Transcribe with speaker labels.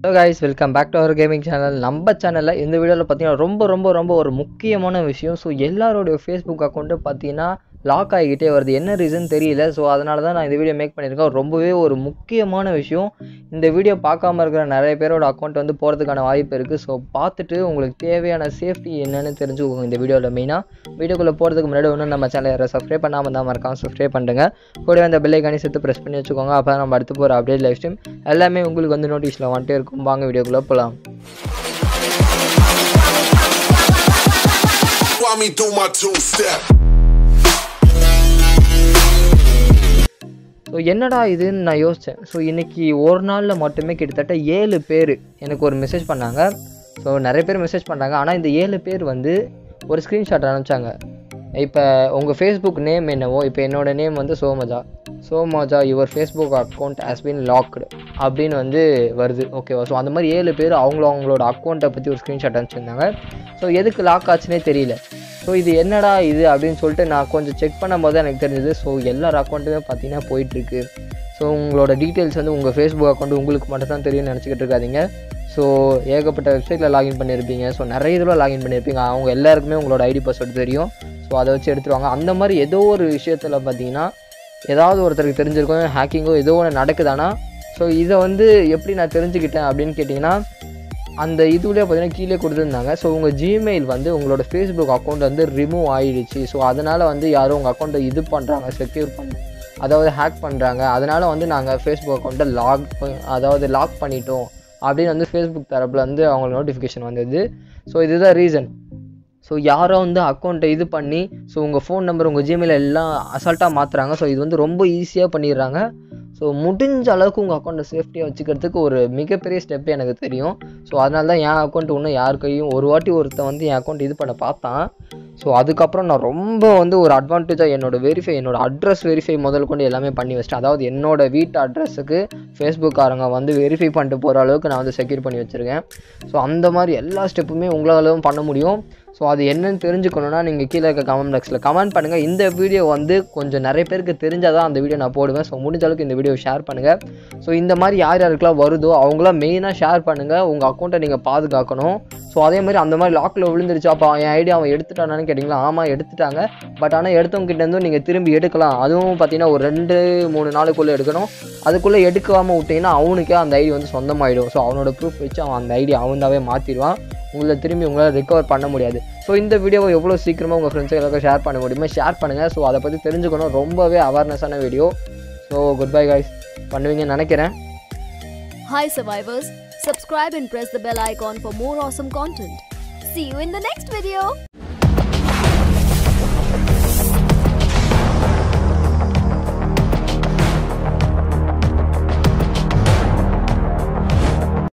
Speaker 1: Hello guys welcome back to our gaming channel நம்ம சேனலில் இந்த வீடியோவில் பார்த்தீங்கன்னா ரொம்ப ரொம்ப ரொம்ப ஒரு முக்கியமான விஷயம் ஸோ எல்லாரோடைய ஃபேஸ்புக் அக்கௌண்ட்டு பார்த்தீங்கன்னா லாக் ஆகிக்கிட்டே வருது என்ன ரீசன் தெரியல ஸோ அதனால தான் நான் இந்த வீடியோ மேக் பண்ணியிருக்கேன் ரொம்பவே ஒரு முக்கியமான விஷயம் இந்த வீடியோ பார்க்காம இருக்கிற நிறைய பேரோட அக்கௌண்ட் வந்து போகிறதுக்கான வாய்ப்பு இருக்குது ஸோ பார்த்துட்டு உங்களுக்கு தேவையான சேஃப்டி என்னென்னு தெரிஞ்சுக்கோங்க இந்த வீடியோவில் மெயினாக வீடியோக்குள்ளே போகிறதுக்கு முன்னாடி ஒன்றும் நம்ம சேனலை யாரை சப்ஸ்கிரைப் பண்ணாமல் தான் மறக்காம சப்ஸ்கிரைப் பண்ணுங்க கூட அந்த பெல்லைக்கானி சேர்த்து ப்ரெஸ் பண்ணி வச்சுக்கோங்க அப்போ நம்ம அடுத்து போகிற அப்டேட் லைஃப் ஸ்ட்ரீம் எல்லாமே உங்களுக்கு வந்து நோட்டீஸில் வந்துட்டே இருக்கும் வாங்க வீடியோக்குள்ளே போகலாம்
Speaker 2: While me do my two step.
Speaker 1: So என்னடா இதுன்னு நான் யோசித்தேன் ஸோ இன்றைக்கி ஒரு நாளில் மட்டுமே கிட்டத்தட்ட ஏழு பேர் எனக்கு ஒரு மெசேஜ் பண்ணாங்க ஸோ நிறைய பேர் மெசேஜ் பண்ணாங்க ஆனால் இந்த ஏழு பேர் வந்து ஒரு ஸ்க்ரீன்ஷாட் அனுப்பிச்சாங்க இப்போ உங்கள் ஃபேஸ்புக் நேம் என்னவோ இப்போ என்னோட நேம் வந்து Somaja Somaja your Facebook account has been locked அப்படின்னு வந்து வருது ஓகேவா ஸோ அந்த மாதிரி ஏழு பேர் அவங்கள அவங்களோட அக்கௌண்ட்டை பற்றி ஒரு ஸ்க்ரீன்ஷாட் அனுப்பிச்சிருந்தாங்க ஸோ எதுக்கு லாக் ஆச்சுன்னே தெரியல ஸோ இது என்னடா இது அப்படின்னு சொல்லிட்டு நான் கொஞ்சம் செக் பண்ணும்போது தான் எனக்கு தெரிஞ்சது ஸோ எல்லார் அக்கௌண்ட்டுமே பார்த்தீங்கன்னா போயிட்டுருக்கு ஸோ உங்களோட டீட்டெயில்ஸ் வந்து உங்கள் ஃபேஸ்புக் அக்கௌண்ட் உங்களுக்கு மட்டும் தான் தெரியும்னு நினச்சிக்கிட்டு இருக்காதீங்க ஸோ ஏகப்பட்ட வெப்சைட்டில் லாகின் பண்ணியிருப்பீங்க ஸோ நிறைய இதில் லாகின் பண்ணியிருப்பீங்க அவங்க எல்லாருக்குமே உங்களோட ஐடி பாஸ்வேர்டு தெரியும் ஸோ அதை வச்சு எடுத்துருவாங்க அந்த மாதிரி ஏதோ ஒரு விஷயத்தில் பார்த்தீங்கன்னா ஏதாவது ஒருத்தருக்கு தெரிஞ்சிருக்கும் ஹேக்கிங்கோ ஏதோ ஒன்று நடக்குதானா ஸோ இதை வந்து எப்படி நான் தெரிஞ்சுக்கிட்டேன் அப்படின்னு கேட்டிங்கன்னா அந்த இதுலேயே பார்த்தீங்கன்னா கீழே கொடுத்துருந்தாங்க ஸோ உங்கள் ஜிமெயில் வந்து உங்களோட ஃபேஸ்புக் அக்கௌண்ட் வந்து ரிமூவ் ஆகிடுச்சு ஸோ அதனால் வந்து யாரும் உங்கள் அக்கௌண்ட்டை இது பண்ணுறாங்க செக்யூர் பண்ண அதாவது ஹேக் பண்ணுறாங்க அதனால் வந்து நாங்கள் ஃபேஸ்புக் அக்கௌண்ட்டை லாக் அதாவது லாக் பண்ணிட்டோம் அப்படின்னு வந்து ஃபேஸ்புக் தரப்பில் வந்து அவங்களுக்கு நோட்டிஃபிகேஷன் வந்தது ஸோ இதுதான் ரீசன் ஸோ யாரோ வந்து அக்கௌண்ட்டை இது பண்ணி ஸோ உங்கள் ஃபோன் நம்பர் உங்கள் ஜிமெயில் எல்லாம் அசால்ட்டாக மாற்றுறாங்க ஸோ இது வந்து ரொம்ப ஈஸியாக பண்ணிடுறாங்க ஸோ முடிஞ்ச அளவுக்கு உங்கள் அக்கௌண்ட்டை சேஃப்டியாக வச்சுக்கிறதுக்கு ஒரு மிகப்பெரிய ஸ்டெப் எனக்கு தெரியும் ஸோ அதனால தான் என் அக்கௌண்ட் இன்னும் யார் கையும் ஒரு வாட்டி ஒருத்தன் வந்து என் அக்கௌண்ட் இது பண்ண பார்த்தான் ஸோ அதுக்கப்புறம் நான் ரொம்ப வந்து ஒரு அட்வான்டேஜாக என்னோட வெரிஃபை என்னோட அட்ரஸ் வெரிஃபை முதல் கொண்டு எல்லாமே பண்ணி வச்சிட்டேன் அதாவது என்னோட வீட்டு அட்ரஸுக்கு ஃபேஸ்புக்காரங்க வந்து வெரிஃபை பண்ணிட்டு போகிற அளவுக்கு நான் வந்து செக்யூர் பண்ணி வச்சுருக்கேன் ஸோ அந்த மாதிரி எல்லா ஸ்டெப்புமே உங்களாலும் பண்ண முடியும் ஸோ அது என்னன்னு தெரிஞ்சுக்கணுன்னா நீங்கள் கீழே இருக்க கமெண்ட் பாக்ஸில் கமெண்ட் பண்ணுங்கள் இந்த வீடியோ வந்து கொஞ்சம் நிறைய பேருக்கு தெரிஞ்சால் தான் அந்த வீடியோ நான் போடுவேன் ஸோ முடிஞ்ச அளவுக்கு இந்த வீடியோ ஷேர் பண்ணுங்கள் ஸோ இந்த மாதிரி யார் யாருக்கெல்லாம் வருதோ அவங்களாம் மெயினாக ஷேர் பண்ணுங்கள் உங்கள் அக்கௌண்ட்டை நீங்கள் பாதுகாக்கணும் ஸோ அதே மாதிரி அந்த மாதிரி லாக்கில் விழுந்துருச்சு அப்போ என் ஐடியா அவன் எடுத்துட்டானான்னு கேட்டிங்களா ஆமாம் எடுத்துட்டாங்க பட் ஆனால் எடுத்தவங்க கிட்டேருந்தும் நீங்கள் திரும்பி எடுக்கலாம் அதுவும் பார்த்தீங்கன்னா ஒரு ரெண்டு மூணு நாளுக்குள்ளே எடுக்கணும் அதுக்குள்ளே எடுக்காமல் விட்டிங்கன்னா அவனுக்கே அந்த ஐடி வந்து சொந்தமாயிடும் ஸோ அவனோட ப்ரூஃப் வச்சு அவன் அந்த ஐடி அவன்தாவே மாற்றிடுவான் உங்களை திரும்பி உங்களால் ரிகவர் பண்ண முடியாது ஸோ இந்த வீடியோவை எவ்வளோ சீக்கிரமாக உங்கள் ஃப்ரெண்ட்ஸுக்கு எல்லாருக்கும் ஷேர் பண்ண முடியுமோ ஷேர் பண்ணுங்கள் ஸோ அதை பற்றி தெரிஞ்சுக்கணும் ரொம்பவே அவேர்னஸான video so goodbye guys பண்ணுவீங்கன்னு நினைக்கிறேன்
Speaker 3: Hi survivors, subscribe and press the bell icon for more awesome content. See you in the next video.